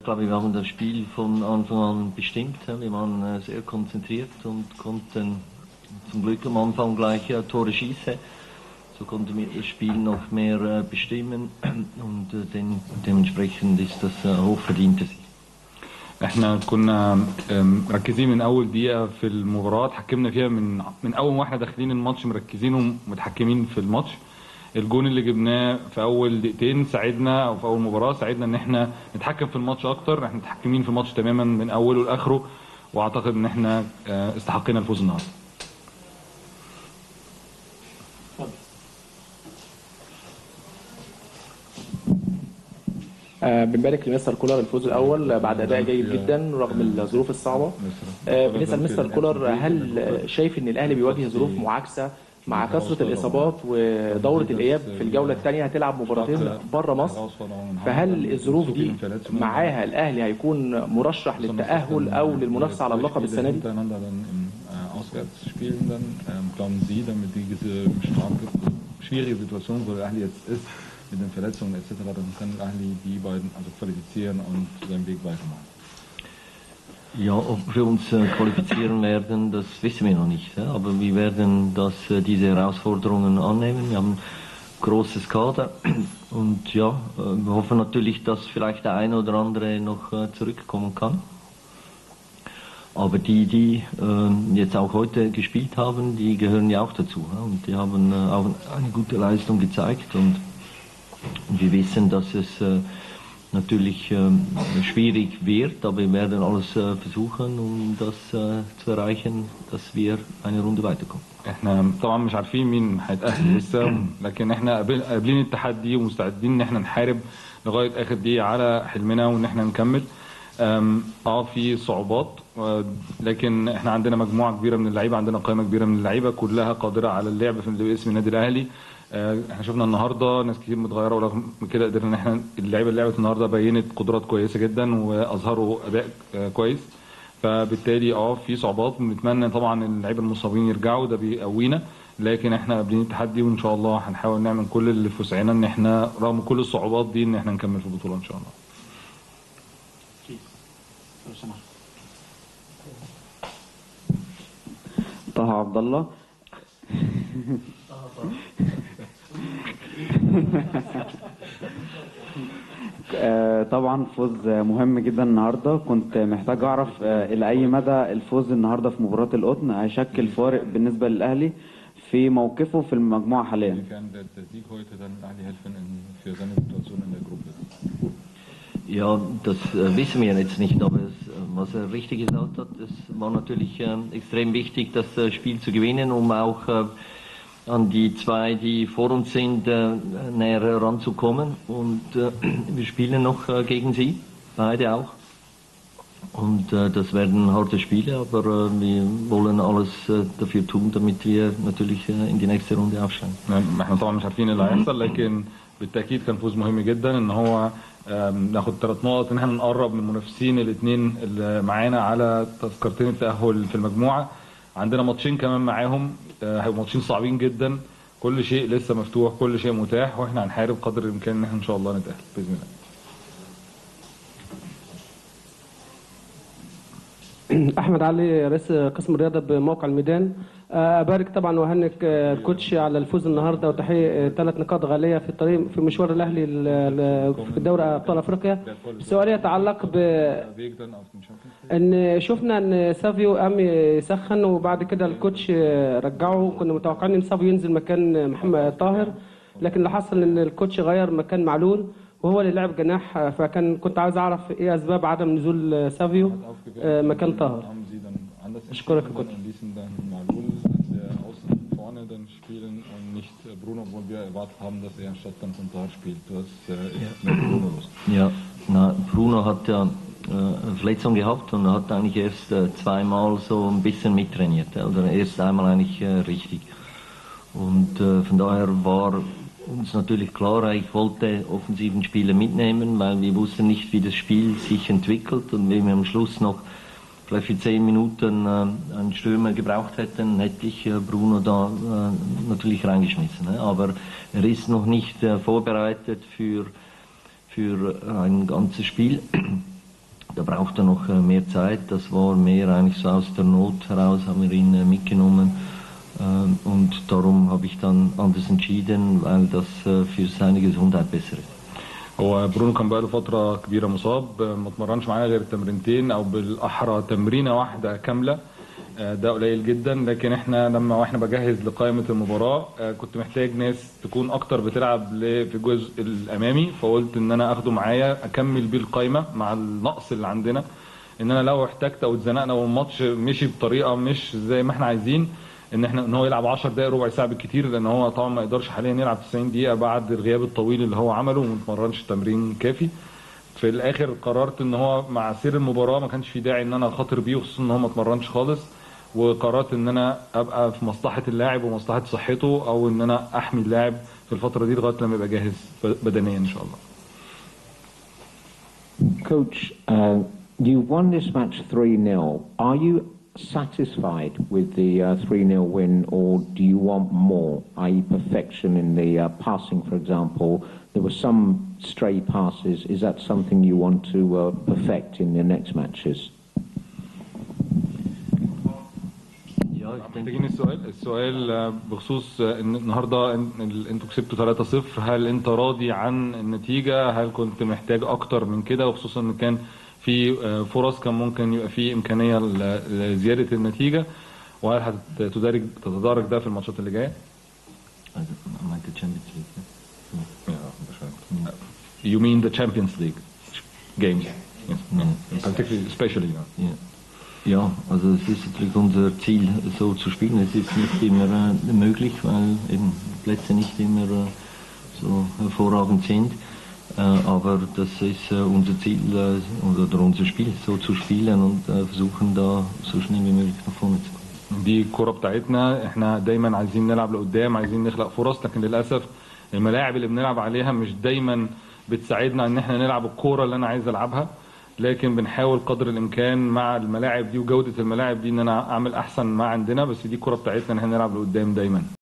Ich glaube, wir haben das Spiel von Anfang an bestimmt. Wir waren sehr konzentriert und konnten zum Glück am Anfang gleich Tore schießen. So konnten wir das Spiel noch mehr bestimmen und dementsprechend ist das hochverdienter Sieg. احنا كنا مركزين من اول دقيقه في المباراه اتحكمنا فيها من من اول ما احنا داخلين الماتش مركزين ومتحكمين في الماتش الجون اللي جبناه في اول دقيقتين ساعدنا او في اول مباراه ساعدنا ان احنا نتحكم في الماتش اكتر احنا متحكمين في الماتش تماما من اوله لاخره واعتقد ان احنا استحقينا الفوز النهارده آه بنبارك لمستر كولر الفوز الاول بعد اداء جيد جدا رغم الظروف الصعبه آه بنسال مستر كولر هل شايف ان الاهلي بيواجه ظروف معاكسه مع كثره الاصابات ودوره الاياب في الجوله الثانيه هتلعب مباراتين بره مصر فهل الظروف دي معاها الاهلي هيكون مرشح للتاهل او للمنافسه على اللقب السنه دي؟ auswärts spielen dann. Ähm, glauben Sie, damit diese starke, schwierige Situation, wo der Ahli jetzt ist, mit den Verletzungen etc., dann kann Ahli die beiden also qualifizieren und seinen Weg weitermachen? Ja, ob wir uns äh, qualifizieren werden, das wissen wir noch nicht. Ja? Aber wir werden das, äh, diese Herausforderungen annehmen. Wir haben ein großes Kader und ja, äh, wir hoffen natürlich, dass vielleicht der eine oder andere noch zurückkommen kann. Aber die, die äh, jetzt auch heute gespielt haben, die gehören ja auch dazu. Ja? Und die haben äh, auch eine gute Leistung gezeigt. Und, und wir wissen, dass es äh, natürlich schwierig wird, aber wir werden alles versuchen, um das zu erreichen, dass wir eine Runde weiterkommen. احنا طبعا مش عارفين مين هيتأهل لسه لكن احنا قابلين التحدي ومستعدين ان احنا نحارب لغايه اخر دقيقه على حلمنا وان احنا نكمل اه في صعوبات لكن احنا عندنا مجموعه كبيره من اللعيبه عندنا قائمه كبيره من اللعيبه كلها قادره على اللعب في باسم النادي الاهلي احنا شفنا النهارده ناس كتير متغيره ورغم كده قدرنا ان احنا اللعيبه اللي لعبت النهارده بينت قدرات كويسه جدا واظهروا اداء كويس فبالتالي اه في صعوبات بنتمنى طبعا اللعيبه المصابين يرجعوا ده بيقوينا لكن احنا قابلين التحدي وان شاء الله هنحاول نعمل كل اللي في وسعنا ان احنا رغم كل الصعوبات دي ان احنا نكمل في البطوله ان شاء الله طه عبد الله طبعا فوز مهم جدا النهارده كنت محتاج اعرف الى اي مدى الفوز النهارده في مباراه القطن هيشكل فارق بالنسبه للاهلي في موقفه في المجموعه حاليا Ja, das äh, wissen wir jetzt nicht, aber es, was er richtig gesagt hat, es war natürlich äh, extrem wichtig, das äh, Spiel zu gewinnen, um auch an die zwei, die vor uns sind, näher ranzukommen. Und wir spielen noch gegen sie, beide auch. Und das werden harte Spiele, aber wir wollen alles dafür tun, damit wir natürlich in die nächste Runde aufsteigen. احنا طبعا مش عارفين اللي هيحصل لكن بالتاكيد كان فوز مهم جدا ان هو ناخد ثلاث نقط ان احنا نقرب من المنافسين الاثنين اللي معانا على تذكرتين التاهل في المجموعه عندنا ماتشين كمان معاهم هيبقوا ماتشين صعبين جدا كل شيء لسه مفتوح كل شيء متاح واحنا هنحارب قدر الامكان ان احنا ان شاء الله نتاهل باذن الله احمد علي رئيس قسم الرياضه بموقع الميدان ابارك طبعا واهنئ الكوتش على الفوز النهارده وتحقيق ثلاث نقاط غاليه في الطريق في مشوار الاهلي في دوري ابطال افريقيا سؤالي يتعلق ب ان شفنا ان سافيو قام يسخن وبعد كده الكوتش رجعه كنا متوقعين ان سافيو ينزل مكان محمد طاهر لكن اللي حصل ان الكوتش غير مكان معلول وهو اللي لعب جناح فكان كنت عاوز اعرف ايه اسباب عدم نزول سافيو مكان طاهر اشكرك يا كوتش vorne dann spielen und nicht Bruno, obwohl wir erwartet haben, dass er anstatt dann von Tor spielt. Das äh, ist ja. mit Bruno los. Ja, na, Bruno hat ja äh, Verletzung gehabt und hat eigentlich erst äh, zweimal so ein bisschen mittrainiert. Oder erst einmal eigentlich äh, richtig. Und äh, von daher war uns natürlich klar, ich wollte offensiven Spieler mitnehmen, weil wir wussten nicht, wie das Spiel sich entwickelt und wenn wir am Schluss noch vielleicht für zehn Minuten äh, einen Stürmer gebraucht hätten, hätte ich äh, Bruno da äh, natürlich reingeschmissen. Ne? Aber er ist noch nicht vorbereitet für, für ein ganzes Spiel. Da braucht er noch äh, mehr Zeit. Das war mehr eigentlich so aus der Not heraus, haben wir ihn äh, mitgenommen. Ähm, Und darum habe ich dann anders entschieden, weil das äh, für seine Gesundheit besser ist. هو برونو كان بقاله فترة كبيرة مصاب ما اتمرنش معانا غير تمرينتين أو بالأحرى تمرينة واحدة كاملة آه، ده قليل جدا لكن احنا لما واحنا بجهز لقائمة المباراة آه، كنت محتاج ناس تكون أكتر بتلعب ل- في الجزء الأمامي فقلت إن أنا أخده معايا أكمل بيه القائمة مع النقص اللي عندنا إن أنا لو احتجت أو اتزنقنا والماتش مشي بطريقة مش زي ما احنا عايزين ان احنا ان هو يلعب 10 دقائق ربع ساعه بالكتير لان هو طبعا ما يقدرش حاليا يلعب 90 دقيقه بعد الغياب الطويل اللي هو عمله وما اتمرنش تمرين كافي في الاخر قررت ان هو مع سير المباراه ما كانش في داعي ان انا اخاطر بيه وخصوصا ان هو ما اتمرنش خالص وقررت ان انا ابقى في مصلحه اللاعب ومصلحه صحته او ان انا احمي اللاعب في الفتره دي لغايه لما يبقى جاهز بدنيا ان شاء الله Coach, uh, you won this match 3 0. Are you satisfied with the uh, 3 0 win, or do you want more, i.e., perfection in the uh, passing, for example? There were some stray passes. Is that something you want to uh, perfect in the next matches? Ja, ich denke, محتاجين السؤال السؤال آه، بخصوص آه، ان النهارده إن- إن انتوا كسبتوا 3-0 هل انت راضي عن النتيجه هل كنت محتاج اكتر من كده وخصوصا ان كان في آه، فرص كان ممكن يبقى في امكانيه ل- لزياده النتيجه وهل هتدرج تتدرج ده في الماتشات اللي جايه؟ also, er meinte Champions League. ne? You mean the Champions League games? Yes. Ja. Particularly, especially, you know. Ja. ja, also es ist natürlich unser Ziel, so zu spielen. Es ist nicht immer äh, möglich, weil eben Plätze nicht immer äh, so hervorragend sind. Äh, aber das ist äh, unser Ziel äh, oder unser Spiel, so zu spielen und äh, versuchen da so schnell wie möglich nach vorne zu kommen. دي الكرة بتاعتنا احنا دايما عايزين نلعب لقدام عايزين نخلق فرص لكن للاسف الملاعب اللي بنلعب عليها مش دايما بتساعدنا ان احنا نلعب الكوره اللي انا عايز العبها لكن بنحاول قدر الامكان مع الملاعب دي وجوده الملاعب دي ان انا اعمل احسن ما عندنا بس دي الكرة بتاعتنا ان احنا نلعب لقدام دايما